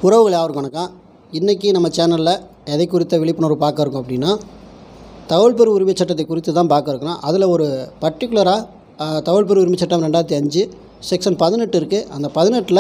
உறவுகள் யாருக்கும் வணக்கம் இன்றைக்கி நம்ம சேனலில் எதை குறித்த விழிப்புணர்வு பார்க்க இருக்கோம் அப்படின்னா தகவல் பெறு உரிமை சட்டத்தை குறித்து தான் பார்க்க இருக்கோம் அதில் ஒரு பர்டிகுலராக தகவல் பெறு உரிமை சட்டம் ரெண்டாயிரத்தி அஞ்சு செக்ஷன் பதினெட்டு இருக்குது அந்த பதினெட்டில்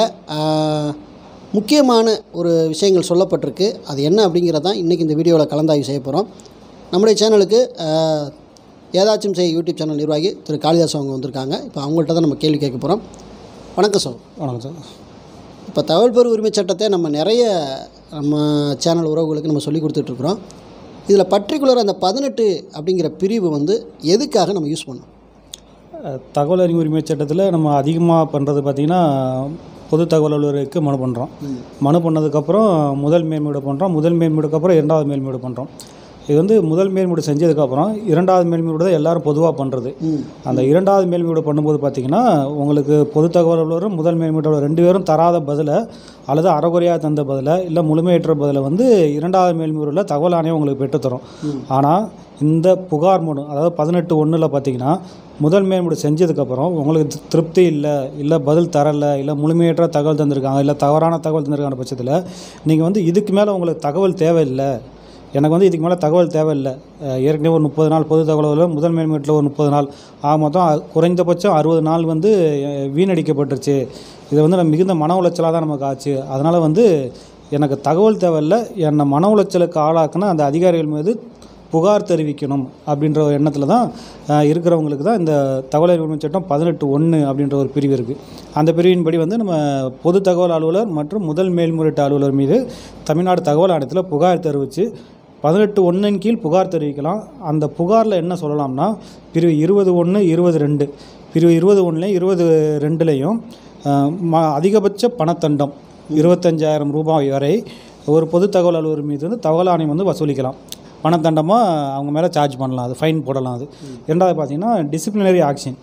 முக்கியமான ஒரு விஷயங்கள் சொல்லப்பட்டிருக்கு அது என்ன அப்படிங்கிறது தான் இன்றைக்கி இந்த வீடியோவில் கலந்தாய்வு செய்ய போகிறோம் நம்முடைய சேனலுக்கு ஆஹ், ஏதாச்சும் செய் யூடியூப் சேனல் நிர்வாகி திரு காளிதாஸ் அவங்க வந்திருக்காங்க இப்போ அவங்கள்ட்ட தான் நம்ம கேள்வி கேட்க போகிறோம் வணக்கம் சார் வணக்கம் சார் இப்போ தகவல் பெறு உரிமை சட்டத்தை நம்ம நிறைய நம்ம சேனல் உறவுகளுக்கு நம்ம சொல்லி கொடுத்துட்ருக்குறோம் இதில் பர்டிகுலர் அந்த பதினெட்டு அப்படிங்கிற பிரிவு வந்து எதுக்காக நம்ம யூஸ் பண்ணோம் அஹ், தகவல் அறிவு உரிமை சட்டத்தில் நம்ம அதிகமாக பண்ணுறது பார்த்திங்கன்னா பொது தகவல் அலுவலருக்கு மனு பண்ணுறோம் மனு பண்ணதுக்கப்புறம் முதல் மேல்முறை பண்ணுறோம் முதல் மேல்முறைக்கு அப்புறம் இரண்டாவது மேல்முறை பண்ணுறோம் இது வந்து முதல் மேல்முறை செஞ்சதுக்கப்புறம் இரண்டாவது மேல்முறை தான் எல்லாரும் பொதுவாக பண்ணுறது ம் அந்த இரண்டாவது மேல்முறை பண்ணும்போது பார்த்தீங்கன்னா உங்களுக்கு பொது தகவல் அலுவலரும் முதல் மேல்முறை ரெண்டு பேரும் தராத பதிலை அல்லது அறகுறையாக தந்த பதிலை இல்லை முழுமையற்ற பதிலை வந்து இரண்டாவது மேல்முறையில் தகவல் ஆணையம் உங்களுக்கு பெற்றுத்தரும் ஆனால் இந்த புகார் மனு அதாவது பதினெட்டு ஒன்றில் பார்த்தீங்கன்னா முதல் மேல்முறை செஞ்சதுக்கப்புறம் உங்களுக்கு தி- திருப்தி இல்லை இல்லை பதில் தரலை இல்லை முழுமையற்ற தகவல் தந்திருக்காங்க இல்லை தவறான தகவல் தந்திருக்கான பட்சத்தில் நீங்கள் வந்து இதுக்கு மேலே உங்களுக்கு தகவல் தேவையில்லை எனக்கு வந்து இதுக்கு மேலே தகவல் தேவையில்லை அஹ் ஏற்கனவே ஒரு முப்பது நாள் பொது தகவல் முதல் மேல்மேட்டில் ஒரு முப்பது நாள் ஆக மொத்தம் அ- குறைந்தபட்சம் அறுபது நாள் வந்து அஹ், வீணடிக்கப்பட்டுருச்சு இது வந்து நம்ம மிகுந்த மன உளைச்சலாக தான் நமக்கு ஆச்சு அதனால் வந்து எனக்கு தகவல் தேவையில்லை என்னை மன உளைச்சலுக்கு ஆளாக்குன அந்த அதிகாரிகள் மீது புகார் தெரிவிக்கணும் அப்படின்ற ஒரு எண்ணத்தில் தான் அஹ், இருக்கிறவங்களுக்கு தான் இந்த தகவல் அறிவு உரிமை சட்டம் பதினெட்டு ஒன்று அப்படின்ற ஒரு பிரிவு இருக்குது அந்த பிரிவின்படி வந்து நம்ம பொது தகவல் அலுவலர் மற்றும் முதல் மேல்முறையீட்டு அலுவலர் மீது தமிழ்நாடு தகவல் ஆணையத்தில் புகார் தெரிவித்து பதினெட்டு ஒன்றின் கீழ் புகார் தெரிவிக்கலாம் அந்த புகாரில் என்ன சொல்லலாம்னா பிரிவு இருபது ஒன்று இருபது ரெண்டு பிரிவு இருபது ஒன்றுலையும் இருபது ரெண்டுலேயும் ம அதிகபட்ச பணத்தண்டம் இருபத்தஞ்சாயிரம் ரூபாய் வரை ஒரு பொது தகவல் அலுவலர் மீது வந்து தகவல் ஆணையம் வந்து வசூலிக்கலாம் பணத்தண்டமாக அவங்க மேலே சார்ஜ் பண்ணலாம் அது ஃபைன் போடலாம் அது ரெண்டாவது பார்த்தீங்கன்னா டிசிப்ளினரி ஆக்ஷன்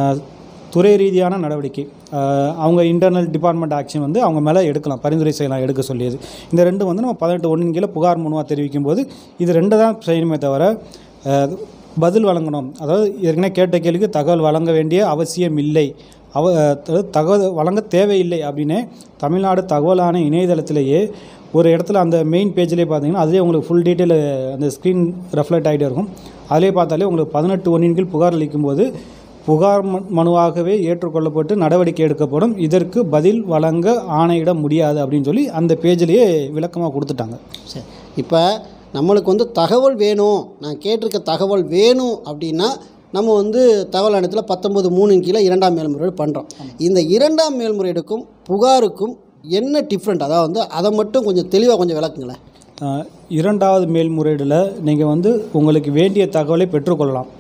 துறை ரீதியான நடவடிக்கை அஹ், அவங்க இன்டர்னல் டிபார்ட்மெண்ட் ஆக்ஷன் வந்து அவங்க மேலே எடுக்கலாம் பரிந்துரை செய்யலாம் எடுக்க சொல்லியது இந்த ரெண்டு வந்து நம்ம பதினெட்டு ஒன்றின் கீழே புகார் மனுவாக தெரிவிக்கும் போது இது ரெண்டு தான் செய்யணுமே தவிர அஹ், பதில் வழங்கணும் அதாவது ஏற்கனவே கேட்ட கேள்விக்கு தகவல் வழங்க வேண்டிய அவசியம் இல்லை அவ அதாவது தகவல் வழங்க தேவையில்லை அப்படின்னு தமிழ்நாடு தகவல் ஆணைய இணையதளத்திலேயே ஒரு இடத்துல அந்த மெயின் பேஜ்லேயே பார்த்தீங்கன்னா அதுலேயே உங்களுக்கு ஃபுல் டீட்டெயில் அந்த ஸ்க்ரீன் ரெஃப்ளெக்ட் ஆகிட்டே இருக்கும் அதிலே பார்த்தாலே உங்களுக்கு பதினெட்டு ஒன்றின் கீழ் புகார் அளிக்கும் போது புகார் ம- மனுவாகவே ஏற்றுக்கொள்ளப்பட்டு நடவடிக்கை எடுக்கப்படும் இதற்கு பதில் வழங்க ஆணையிட முடியாது அப்படின்னு சொல்லி அந்த பேஜ்லேயே விளக்கமாக கொடுத்துட்டாங்க சரி இப்போ நம்மளுக்கு வந்து தகவல் வேணும் நான் கேட்டிருக்க தகவல் வேணும் அப்படின்னா நம்ம வந்து தகவல் ஆணையத்தில் பத்தொம்பது மூணின் கீழே இரண்டாம் மேல்முறையீடு பண்ணுறோம் இந்த இரண்டாம் மேல்முறையீடுக்கும் புகாருக்கும் என்ன டிஃப்ரெண்ட் அதாவது வந்து அதை மட்டும் கொஞ்சம் தெளிவாக கொஞ்சம் விளக்குங்களேன் அஹ், இரண்டாவது மேல்முறையீடில் நீங்கள் வந்து உங்களுக்கு வேண்டிய தகவலை பெற்றுக்கொள்ளலாம்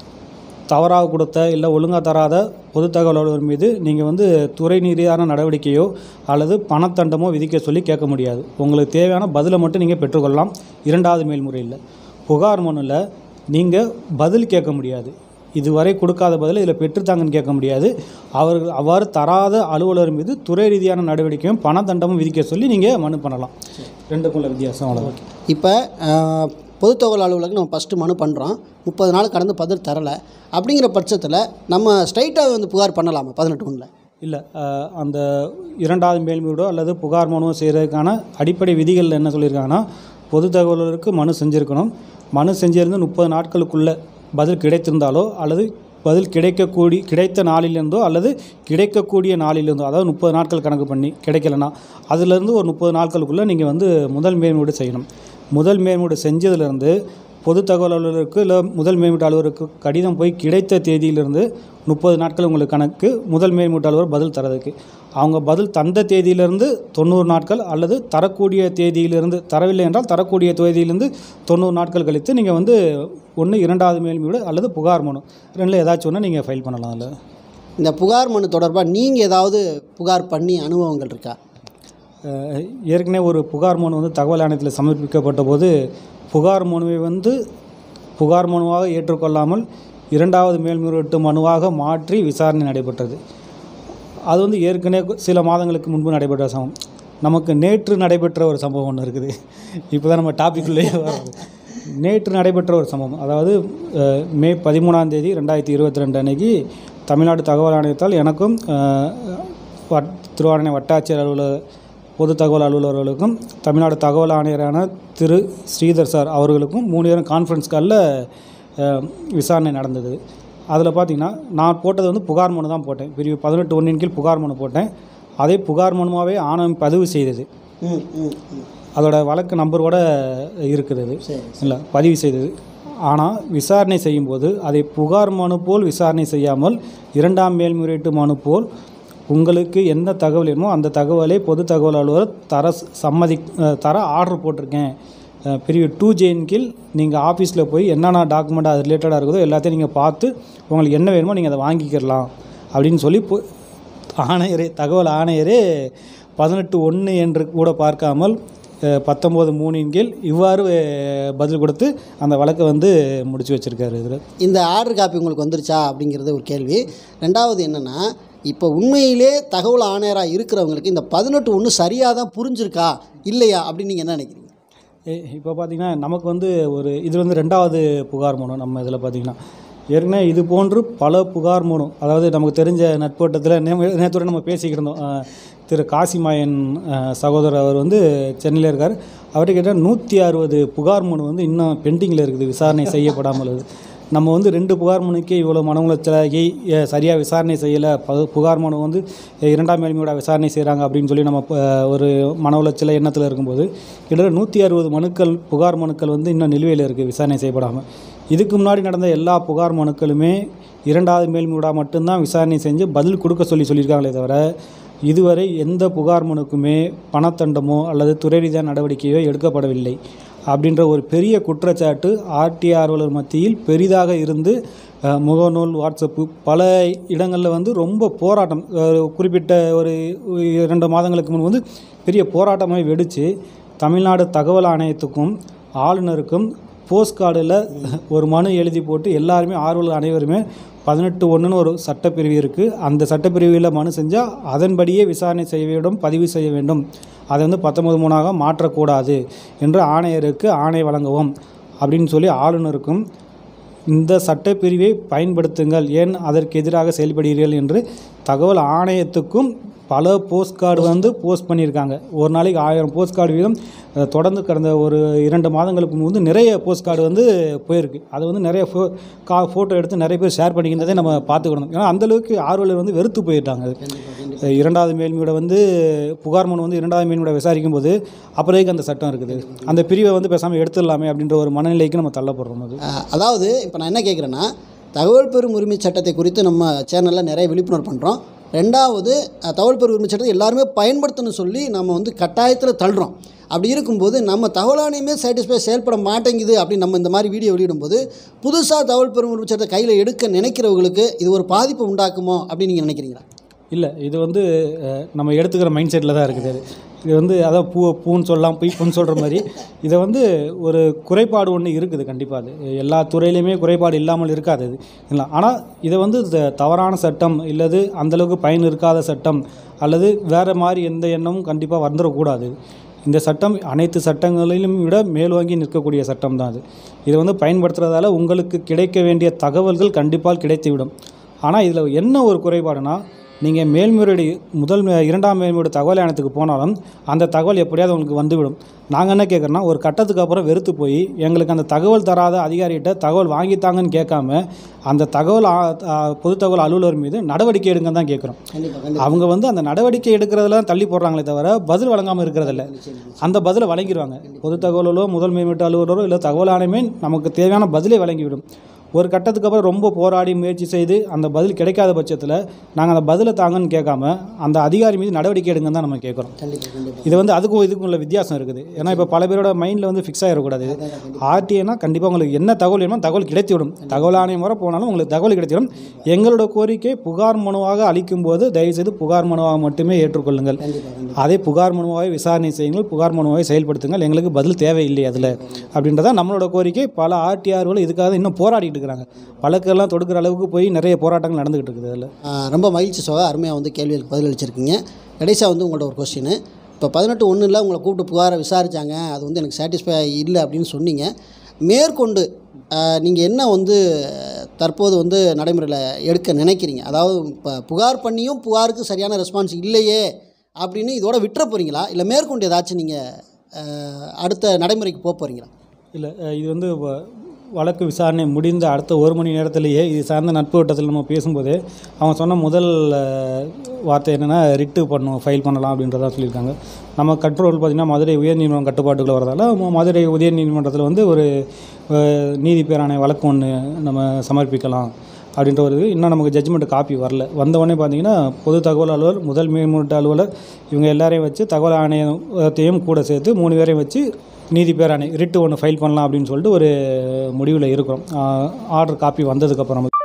தவறாக கொடுத்த இல்லை ஒழுங்காக தராத பொது தகவல் அலுவலர் மீது நீங்கள் வந்து துறை ரீதியான நடவடிக்கையோ அல்லது பணத்தண்டமோ விதிக்க சொல்லி கேட்க முடியாது உங்களுக்கு தேவையான பதிலை மட்டும் நீங்கள் பெற்றுக்கொள்ளலாம் இரண்டாவது மேல்முறையில் புகார் மனுவில் நீங்கள் பதில் கேட்க முடியாது இதுவரை கொடுக்காத பதில் இதில் பெற்றுத்தாங்கன்னு கேட்க முடியாது அவர்கள் அவ்வாறு தராத அலுவலர் மீது துறை ரீதியான நடவடிக்கையும் பணத்தண்டமும் விதிக்க சொல்லி நீங்கள் மனு பண்ணலாம் ரெண்டுக்குள்ள வித்தியாசம் அவ்வளோதான் இப்போ பொது தகவல் அலுவலகம் நம்ம ஃபஸ்ட்டு மனு பண்ணுறோம் முப்பது நாள் கடந்து பதில் தரலை அப்படிங்கிற பட்சத்தில் நம்ம ஸ்ட்ரைட்டாக வந்து புகார் பண்ணலாமா பதினெட்டு ஒன்றில் இல்லை அந்த இரண்டாவது மேல்முறையீடோ அல்லது புகார் மனுவோ செய்கிறதுக்கான அடிப்படை விதிகள் என்ன சொல்லியிருக்காங்கன்னா பொது தகவலருக்கு மனு செஞ்சுருக்கணும் மனு செஞ்சிருந்து முப்பது நாட்களுக்குள்ள பதில் கிடைத்திருந்தாலோ அல்லது பதில் கிடைக்கக்கூடி கிடைத்த நாளிலிருந்தோ அல்லது கிடைக்கக்கூடிய நாளிலிருந்தோ அதாவது முப்பது நாட்கள் கணக்கு பண்ணி கிடைக்கலனா அதுலேருந்து ஒரு முப்பது நாட்களுக்குள்ளே நீங்கள் வந்து முதல் மேல்முறை செய்யணும் முதல் மேல்முறை செஞ்சதுலேருந்து பொது தகவல் அலுவலருக்கு இல்லை முதல் மேல்முறை அலுவலருக்கு கடிதம் போய் கிடைத்த தேதியிலிருந்து முப்பது நாட்கள் உங்களுக்கு கணக்கு முதல் மேல்முறை அலுவலர் பதில் தரதுக்கு அவங்க பதில் தந்த தேதியிலிருந்து தொண்ணூறு நாட்கள் அல்லது தரக்கூடிய தேதியிலிருந்து தரவில்லை என்றால் தரக்கூடிய தேதியிலிருந்து தொண்ணூறு நாட்கள் கழித்து நீங்கள் வந்து ஒன்று இரண்டாவது மேல்முறை அல்லது புகார் மனு ரெண்டில் ஏதாச்சும் ஒன்று நீங்கள் ஃபைல் பண்ணலாம் அதில் இந்த புகார் மனு தொடர்பாக நீங்கள் ஏதாவது புகார் பண்ணி அனுபவங்கள் இருக்கா அஹ் ஏற்கனவே ஒரு புகார் மனு வந்து தகவல் ஆணையத்தில் சமர்ப்பிக்கப்பட்ட போது புகார் மனுவை வந்து புகார் மனுவாக ஏற்றுக்கொள்ளாமல் இரண்டாவது மேல்முறையீட்டு மனுவாக மாற்றி விசாரணை நடைபெற்றது அது வந்து ஏற்கனவே சில மாதங்களுக்கு முன்பு நடைபெற்ற சம்பவம் நமக்கு நேற்று நடைபெற்ற ஒரு சம்பவம் ஒன்று இருக்குது இப்போ தான் நம்ம டாபிக்குள்ளேயே வரோம் நேற்று நடைபெற்ற ஒரு சம்பவம் அதாவது அஹ், மே பதிமூணாம் தேதி ரெண்டாயிரத்தி இருபத்தி ரெண்டு அன்னைக்கு தமிழ்நாடு தகவல் ஆணையத்தால் எனக்கும் அஹ், வட் திருவாரணை வட்டாட்சியர் அலுவலக பொது தகவல் அலுவலர்களுக்கும் தமிழ்நாடு தகவல் ஆணையரான திரு ஸ்ரீதர் சார் அவர்களுக்கும் மூணு பேரும் கான்ஃபரன்ஸ் காலில் விசாரணை நடந்தது அதில் பார்த்தீங்கன்னா நான் போட்டது வந்து புகார் மனு தான் போட்டேன் பிரிவு பதினெட்டு ஒன்றின் கீழ் புகார் மனு போட்டேன் அதே புகார் மனுவாகவே ஆணையம் பதிவு செய்தது ம் ம் ம் அதோட வழக்கு நம்பரோட இருக்கிறது சரி இல்லை பதிவு செய்தது ஆனால் விசாரணை செய்யும்போது அதை புகார் மனு போல் விசாரணை செய்யாமல் இரண்டாம் மேல்முறையீட்டு மனு போல் உங்களுக்கு எந்த தகவல் வேணுமோ அந்த தகவலை பொது தகவல் அலுவலர் தர சம்மதி அஹ், தர ஆர்டர் போட்டிருக்கேன் அஹ், பிரிவு டூ ஜேயின் கீழ் நீங்கள் ஆஃபீஸில் போய் என்னென்ன டாக்குமெண்ட் அது ரிலேட்டடாக இருக்குதோ எல்லாத்தையும் நீங்கள் பார்த்து உங்களுக்கு என்ன வேணுமோ நீங்கள் அதை வாங்கிக்கிடலாம் அப்படின்னு சொல்லி பொ- ஆணையரே தகவல் ஆணையரே பதினெட்டு ஒன்று என்று கூட பார்க்காமல் அஹ், பத்தொம்போது மூணின் கீழ் இவ்வாறு அஹ், பதில் கொடுத்து அந்த வழக்கை வந்து முடிச்சு வச்சுருக்காரு இதில் இந்த ஆர்டர் காப்பி உங்களுக்கு வந்துருச்சா அப்படிங்கிறது ஒரு கேள்வி ரெண்டாவது என்னென்னா இப்போ உண்மையிலே தகவல் ஆணையராக இருக்கிறவங்களுக்கு இந்த பதினெட்டு ஒன்று சரியாக தான் புரிஞ்சிருக்கா இல்லையா அப்படின்னு நீங்கள் என்ன நினைக்கிறீங்க இப்போ பார்த்தீங்கன்னா நமக்கு வந்து ஒரு இது வந்து ரெண்டாவது புகார் மனு நம்ம இதில் பார்த்தீங்கன்னா ஏற்கனவே இது போன்று பல புகார் மனு அதாவது நமக்கு தெரிஞ்ச நட்போட்டத்தில் நேற்றுடன் நம்ம பேசிக்கிட்டு இருந்தோம் அஹ், திரு காசிமாயன் அஹ், சகோதரர் அவர் வந்து சென்னையில் இருக்கார் அவர்கிட்ட கேட்டால் நூற்றி அறுபது புகார் மனு வந்து இன்னும் பெண்டிங்கில் இருக்குது விசாரணை செய்யப்படாமல் இருக்குது நம்ம வந்து ரெண்டு புகார் மனுக்கே இவ்வளோ மன உளைச்சலாகி அஹ், சரியாக விசாரணை செய்யலை ப புகார் மனு வந்து அஹ், இரண்டாம் மேல்மையோட விசாரணை செய்கிறாங்க அப்படின்னு சொல்லி நம்ம அஹ், ஒரு மன உளைச்சல எண்ணத்தில் இருக்கும்போது கிட்டத்தட்ட நூற்றி அறுபது மனுக்கள் புகார் மனுக்கள் வந்து இன்னும் நிலுவையில் இருக்குது விசாரணை செய்யப்படாமல் இதுக்கு முன்னாடி நடந்த எல்லா புகார் மனுக்களுமே இரண்டாவது மேல்முறையீடாக மட்டும்தான் விசாரணை செஞ்சு பதில் கொடுக்க சொல்லி சொல்லியிருக்காங்களே தவிர இதுவரை எந்த புகார் மனுக்குமே பணத்தண்டமோ அல்லது துறை ரீதியான நடவடிக்கையோ எடுக்கப்படவில்லை அப்படின்ற ஒரு பெரிய குற்றச்சாட்டு ஆர்டிஆர் அலுவலர் மத்தியில் பெரிதாக இருந்து அஹ், முகநூல் வாட்ஸ்அப்பு பல இடங்களில் வந்து ரொம்ப போராட்டம் அஹ், குறிப்பிட்ட ஒரு இரண்டு மாதங்களுக்கு முன் வந்து பெரிய போராட்டமாக வெடித்து தமிழ்நாடு தகவல் ஆணையத்துக்கும் ஆளுநருக்கும் போஸ்ட் கார்டில் ஒரு மனு எழுதி போட்டு எல்லாருமே ஆர்வலர் அனைவருமே பதினெட்டு ஒன்றுன்னு ஒரு சட்டப்பிரிவு இருக்குது அந்த சட்டப்பிரிவில் மனு செஞ்சால் அதன்படியே விசாரணை செய்ய வேண்டும் பதிவு செய்ய வேண்டும் அதை வந்து பத்தொன்பது மூணாக மாற்றக்கூடாது என்று ஆணையருக்கு ஆணை வழங்கவும் அப்படின்னு சொல்லி ஆளுநருக்கும் இந்த சட்டப்பிரிவை பயன்படுத்துங்கள் ஏன் அதற்கு எதிராக செயல்படுகிறீர்கள் என்று தகவல் ஆணையத்துக்கும் பல போஸ்ட் கார்டு வந்து போஸ்ட் பண்ணியிருக்காங்க ஒரு நாளைக்கு ஆயிரம் போஸ்ட் கார்டு வீதம் அஹ், தொடர்ந்து கடந்த ஒரு இரண்டு மாதங்களுக்கு முன்பு வந்து நிறைய போஸ்ட் கார்டு வந்து போயிருக்கு அது வந்து நிறைய ஃபோ கா ஃபோட்டோ எடுத்து நிறைய பேர் ஷேர் பண்ணிக்கிறதே நம்ம பார்த்துக்கணும் ஏன்னா அந்தளவுக்கு ஆர்வலர் வந்து வெறுத்து போயிட்டாங்க அது. அஹ், இரண்டாவது மேல்மையோட வந்து புகார் மனு வந்து இரண்டாவது மேல்மையோட விசாரிக்கும் போது அப்புறம் அந்த சட்டம் இருக்குது அந்த பிரிவை வந்து பேசாமல் எடுத்துடலாமே அப்படின்ற ஒரு மனநிலைக்கு நம்ம தள்ளப்படுறோம் அது அஹ், அதாவது இப்போ நான் என்ன கேட்குறேன்னா தகவல் பெறும் உரிமை சட்டத்தை குறித்து நம்ம சேனலில் நிறைய விழிப்புணர்வு பண்ணுறோம் ரெண்டாவது அஹ், தகவல் பெறும் உரிமை சட்டத்தை எல்லாருமே பயன்படுத்தணும்னு சொல்லி நம்ம வந்து கட்டாயத்தில் தள்ளுறோம் அப்படி இருக்கும்போது நம்ம தகவல் ஆணையமே சாட்டிஸ்ஃபை செயல்பட மாட்டேங்குது அப்படின்னு நம்ம இந்த மாதிரி வீடியோ வெளியிடும்போது புதுசாக தகவல் பெறும் உரிமை சட்டத்தை கையில் எடுக்க நினைக்கிறவங்களுக்கு இது ஒரு பாதிப்பை உண்டாக்குமோ அப்படின்னு நீங்கள் நினைக்கிறீங்களா இல்லை இது வந்து அஹ், நம்ம எடுத்துக்கிற மைண்ட் செட்டில் தான் இருக்குது அது. இது வந்து அதான் பூ பூன்னு சொல்லலாம் பொய் பூன்னு சொல்கிற மாதிரி இதை வந்து ஒரு குறைபாடு ஒன்று இருக்குது கண்டிப்பாக அது எல்லா துறையிலையுமே குறைபாடு இல்லாமல் இருக்காது இது இல்லை ஆனால் இதை வந்து த- தவறான சட்டம் இல்லது அந்தளவுக்கு பயன் இருக்காத சட்டம் அல்லது வேறு மாதிரி எந்த எண்ணமும் கண்டிப்பாக வந்துடக்கூடாது இந்த சட்டம் அனைத்து சட்டங்களிலும் விட மேல்வாங்கி நிற்கக்கூடிய சட்டம் தான் அது இதை வந்து பயன்படுத்துறதால உங்களுக்கு கிடைக்க வேண்டிய தகவல்கள் கண்டிப்பாக கிடைத்துவிடும் ஆனால் இதில் என்ன ஒரு குறைபாடுனா நீங்கள் மேல்முறையீடு முதல் மே- இரண்டாம் மேல்முறையீடு தகவல் ஆணையத்துக்கு போனாலும் அந்த தகவல் எப்படியாவது உங்களுக்கு வந்துவிடும் நாங்கள் என்ன கேட்குறோன்னா ஒரு கட்டத்துக்கு அப்புறம் வெறுத்து போய் எங்களுக்கு அந்த தகவல் தராத அதிகாரிகிட்ட தகவல் வாங்கித்தாங்கன்னு கேட்காம அந்த தகவல் ஆ- ஆ, பொது தகவல் அலுவலர் மீது நடவடிக்கை எடுங்க தான் கேட்குறோம் கண்டிப்பாக அவங்க வந்து அந்த நடவடிக்கை எடுக்கிறதுல தள்ளி போடுறாங்களே தவிர பதில் வழங்காமல் இருக்கிறதில்ல அந்த பதிலை வழங்கிடுவாங்க பொது தகவலோ முதல் மேம்பட்ட அலுவலரோ இல்லை தகவல் ஆணையமே நமக்கு தேவையான பதிலை வழங்கிவிடும் ஒரு கட்டத்துக்கு அப்புறம் ரொம்ப போராடி முயற்சி செய்து அந்த பதில் கிடைக்காத பட்சத்தில் நாங்கள் அந்த பதிலை தாங்கன்னு கேட்காம அந்த அதிகாரி மீது நடவடிக்கை எடுங்கன்னு தான் நம்ம கேட்குறோம் கண்டிப்பாக கண்டிப்பாக இது வந்து அதுக்கும் இதுக்கும் உள்ள வித்தியாசம் இருக்குது ஏன்னா இப்போ பல பேரோட மைண்டில் வந்து ஃபிக்ஸ் ஆகிடக்கூடாது ஆர்டிஐனா கண்டிப்பாக உங்களுக்கு என்ன தகவல் வேணுமோ தகவல் கிடைத்துவிடும் தகவல் ஆணையம் வர போனாலும் உங்களுக்கு தகவல் கிடைத்திடும் எங்களோட கோரிக்கை புகார் மனுவாக அளிக்கும் போது தயவுசெய்து புகார் மனுவாக மட்டுமே ஏற்றுக்கொள்ளுங்கள் கண்டிப்பாக கண்டிப்பாக அதே புகார் மனுவாக விசாரணை செய்யுங்கள் புகார் மனுவாக செயல்படுத்துங்கள் எங்களுக்கு பதில் தேவையில்லை அதில் அப்படின்றதான் நம்மளோட கோரிக்கை பல ஆர்டிஆர்கள் இதுக்காக இன்னும் போராடிட்டு இருக்கிறாங்க வழக்கெல்லாம் தொடுக்கிற அளவுக்கு போய் நிறைய போராட்டங்கள் நடந்துகிட்டு இருக்குது அதில் ஆ, ரொம்ப மகிழ்ச்சி சோகா அருமையாக வந்து கேள்விகளுக்கு பதில் அளிச்சிருக்கீங்க கடைசியாக வந்து உங்கள்ட்ட ஒரு கொஸ்டின் இப்போ பதினெட்டு ஒன்றில் உங்களை கூப்பிட்டு புகாரை விசாரித்தாங்க அது வந்து எனக்கு சாட்டிஸ்ஃபை இல்லை அப்படின்னு சொன்னீங்க மேற்கொண்டு நீங்கள் என்ன வந்து தற்போது வந்து நடைமுறையில் எடுக்க நினைக்கிறீங்க அதாவது இப்போ புகார் பண்ணியும் புகாருக்கு சரியான ரெஸ்பான்ஸ் இல்லையே அப்படின்னு இதோட விட்டுற போகிறீங்களா இல்லை மேற்கொண்டு ஏதாச்சும் நீங்கள் அடுத்த நடைமுறைக்கு போக போகிறீங்களா இல்லை அஹ் இது வந்து வ- வழக்கு விசாரணை முடிந்த அடுத்த ஒரு மணி நேரத்திலேயே இது சார்ந்த நட்பு வட்டத்தில் நம்ம பேசும்போதே அவங்க சொன்ன முதல் அஹ், வார்த்தை என்னென்னா ரிட்டு பண்ணும் ஃபைல் பண்ணலாம் அப்படின்றதா சொல்லியிருக்காங்க நம்ம கண்ட்ரோல் பார்த்திங்கன்னா மதுரை உயர்நீதிமன்றம் கட்டுப்பாட்டுக்குள்ள வரதால ம- மதுரை உயர்நீதிமன்றத்தில் வந்து ஒரு அஹ், நீதி பேராணை வழக்கு ஒன்று நம்ம சமர்ப்பிக்கலாம் அப்படின்ற ஒரு இது இன்னும் நமக்கு ஜட்ஜ்மெண்ட் காப்பி வரல வந்த உடனே பார்த்தீங்கன்னா பொது தகவல் அலுவலர் முதல் மேல்முறையீட்டு அலுவலர் இவங்க எல்லாரையும் வச்சு தகவல் ஆணையத்தையும் கூட சேர்த்து மூணு பேரையும் வச்சு நீதி பேராணை ரிட்டு ஒன்று ஃபைல் பண்ணலாம் அப்படின்னு சொல்லிட்டு ஒரு முடிவில் இருக்கிறோம் ஆர்டர் காப்பி வந்ததுக்கப்புறம்